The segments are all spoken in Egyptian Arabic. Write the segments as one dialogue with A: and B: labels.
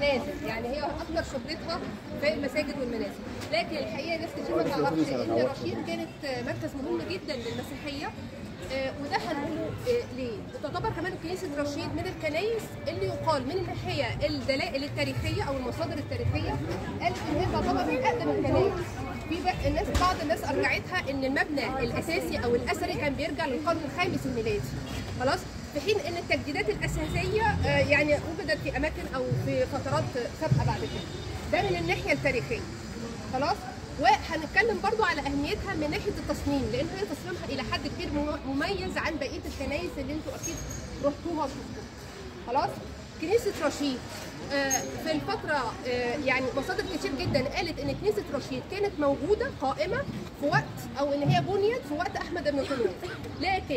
A: المنازل يعني هي اكثر شهرتها في المساجد والمنازل لكن الحقيقه ناس كتير ما تعرفش ان رشيد كانت مركز مهم جدا للمسيحيه آه، وده هنقوله آه، ليه؟ تعتبر كمان كنيسه رشيد من الكنايس اللي يقال من الناحيه الدلائل التاريخيه او المصادر التاريخيه قالت ان هي تعتبر من اقدم الكنايس. في بقى الناس بعض الناس ارجعتها ان المبنى الاساسي او الاثري كان بيرجع للقرن الخامس الميلادي. خلاص؟ في حين ان التجديدات الاساسيه آه، يعني وجدت في اماكن او في فترات سابقه بعد كده. ده من الناحيه التاريخيه. خلاص؟ وهنتكلم برضو على اهميتها من ناحيه التصميم لان هي تصميمها الى حد كبير مم- مميز عن بقيه الكنائس اللي انتوا اكيد رحتوها وشفتوها خلاص كنيسه رشيد آه، في الفترة آه، يعني مصادر كتير جدا قالت ان كنيسة رشيد كانت موجودة قائمة في وقت او ان هي بنيت في وقت احمد بن طولون لكن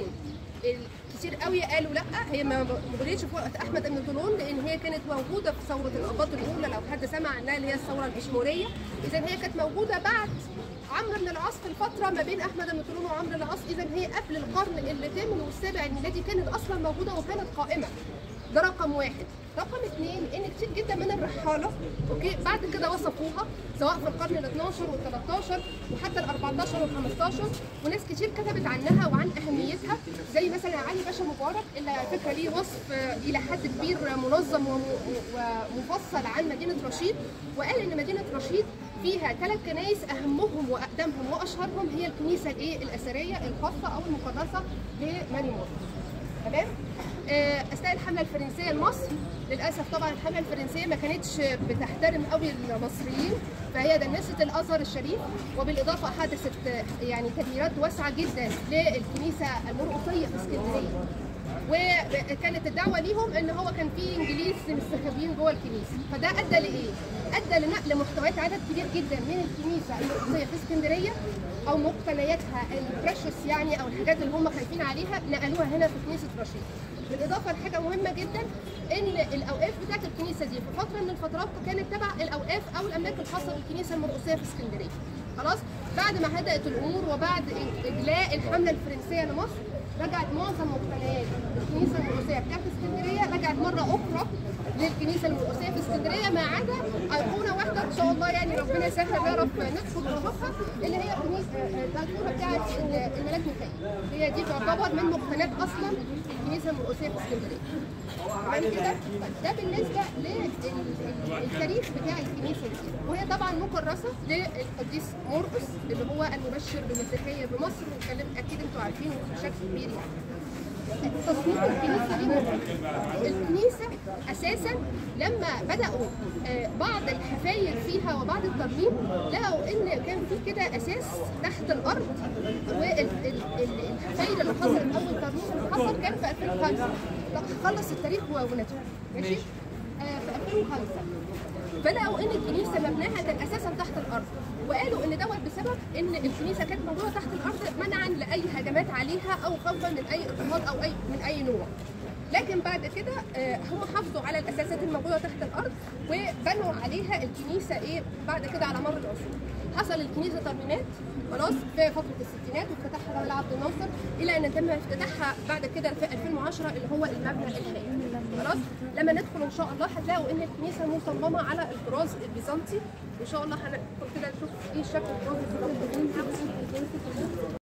A: كتير قوي قالوا لا هي ما بنيتش في وقت احمد بن طولون لان هي كانت موجوده في ثوره الاباط الاولى لو حد سمع عنها اللي هي الثوره الاشموريه اذا هي كانت موجوده بعد عمرو بن العاص في الفتره ما بين احمد بن طولون وعمرو بن العاص اذا هي قبل القرن الثامن والسابع الميلادي كانت اصلا موجوده وكانت قائمه ده رقم واحد رقم اثنين ان كتير جدا من الرحاله اوكي بعد كده وصفوها سواء في القرن ال 12 وال 13 وحتى ال 14 وال 15 وناس كتير كتبت عنها وعن اهميتها زي مثلا علي باشا مبارك اللي على فكره ليه وصف آه، الى حد كبير منظم وم- ومفصل عن مدينه رشيد وقال ان مدينه رشيد فيها ثلاث كنائس اهمهم واقدمهم واشهرهم هي الكنيسه الايه الاثريه الخاصه او المكرسه لماري مورس تمام آه، اثناء الحمله الفرنسيه لمصر للاسف طبعا الحمله الفرنسيه ما كانتش بتحترم قوي المصريين فهي دنست الازهر الشريف وبالاضافه حدثت آه، يعني تغييرات واسعه جدا للكنيسه المرقصيه في اسكندريه وكانت الدعوه ليهم ان هو كان في انجليز مستخبيين جوه الكنيسه فده ادى لايه؟ ادى لنقل محتويات عدد كبير جدا من الكنيسه المرقصيه في اسكندريه او مقتنياتها البريشس يعني او الحاجات اللي هم خايفين عليها نقلوها هنا في كنيسه رشيد. بالاضافه لحاجه مهمه جدا ان الاوقاف بتاعت الكنيسه دي في فتره من الفترات كانت تبع الاوقاف او الاملاك الخاصه بالكنيسه المرقصيه في اسكندريه. خلاص؟ بعد ما هدأت الامور وبعد اجلاء الحمله الفرنسيه لمصر رجعت معظم مقتنيات الكنيسه المرقصيه بتاعت اسكندريه رجعت مره اخرى للكنيسه المرقصيه في اسكندريه ما عدا ايقونه واحده ان شاء الله يعني ربنا يسهل يا رب ندخل نشوفها اللي هي الكنيسه الايقونه بتاعت الملاك ميخائيل هي دي تعتبر من مقتنيات اصلا الكنيسه المرقصيه في اسكندريه. بعد كده ده بالنسبه للتاريخ بتاع الكنيسه دي وهي طبعا مكرسه للقديس مرقس اللي هو المبشر بالمسيحيه بمصر واتكلم اكيد انتوا عارفينه بشكل كبير يعني. تصميم الكنيسه دي مهم. الكنيسه اساسا لما بداوا آه، بعض الحفاير فيها وبعض الترميم لقوا ان كان في كده اساس تحت الارض والحفاير اللي حصلت اول ترميم اللي حصل كان في 2005 لا، خلص التاريخ ونتوه ماشي آه، في 2005 فلقوا ان الكنيسه مبناها كان اساسا تحت الارض وقالوا ان دوت بسبب ان الكنيسه كانت موجوده تحت الارض منعا لاي هجمات عليها او خوفا من اي اضطهاد او اي من اي نوع لكن بعد كده آه، هم حافظوا على الاساسات الموجوده تحت الارض وبنوا عليها الكنيسه ايه بعد كده على مر العصور حصل الكنيسه ترميمات خلاص في فتره الستينات وافتتحها جمال عبد الناصر الى ان تم افتتاحها بعد كده في 2010 اللي هو المبنى الحالي خلاص لما ندخل ان شاء الله هتلاقوا ان الكنيسه مصممه على الطراز البيزنطي وان شاء الله هندخل كده نشوف ايه شكل الطراز البيزنطي